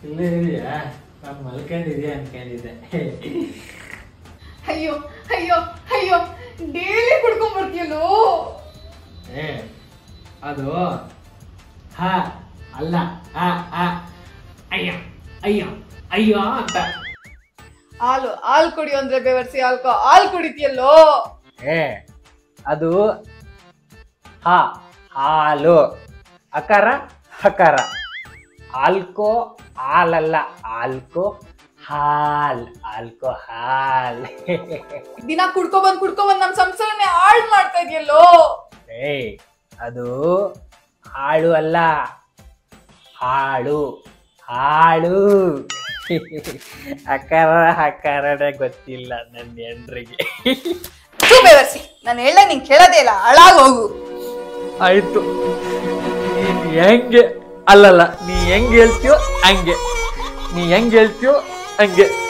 ಇಲ್ಲೇ ಇದೆಯಾ ನಾನು ಮಲ್ಕೊಂಡಿದ್ಯಾ ಅನ್ಕೊಂಡಿದ್ದೆ ಅಯ್ಯೋ ಅಯ್ಯೋ ಅಯ್ಯೋ ಡೈಲಿ ಕುಡ್ಕೊಂಡ್ ಬರ್ತೀಯಲ್ಲೋ ಏ ಅದು ಹ ಅಲ್ಲ ಆ ಆ ಅಯ್ಯ ಅಯ್ಯ ಅಯ್ಯೋ ಅಂತ ಹಾಲು ಹಾಲು ಕುಡಿಯೋ ಅಂದ್ರೆ ಬೆವರ್ಸಿ ಹಾಲ್ಕೋ ಹಾಲು ಕುಡಿತೀಯಲ್ಲೋ ಏ ಅದು ಹ ಹಾಲು ಅಕಾರ ಹಕಾರ ಆಲ್ಕೋ ಹಾಲಲ್ಲ ಆಲ್ಕೋ ಹಾಲ್ ಆಲ್ಕೋ ಹಾಲ್ ದಿನ ಕುಡ್ಕೊ ಬಂದ್ ಕುಡ್ಕೊ ಬಂದ್ ನಮ್ ಸಂಸಾರನೇ ಹಾಳ್ ಮಾಡ್ತಾ ಇದೆಯಲ್ಲೋ ಏ ಅದು ಹಾಳು ಅಲ್ಲ ಹಾಳು ಹಾಳು ಅಕಾರ ಹಕಾರನೇ ಗೊತ್ತಿಲ್ಲ ನನ್ನ ಹೆಂಡ್ರಿಗೆ ತೂ ಬೆವರ್ಸಿ ನಾನು ಹೇಳ ನಿಂಗೆ ಕೇಳೋದೇ ಇಲ್ಲ ಹಾಳಾಗ್ ಹೋಗು ಆಯ್ತು ನೀನ್ ಹೆಂಗೆ ಅಲ್ಲಲ್ಲ ನೀ ಹೆಂಗ್ ಹೇಳ್ತೀಯೋ ಹಂಗೆ ನೀ ಹೆಂಗ್ ಹೇಳ್ತೀಯೋ ಹಂಗೆ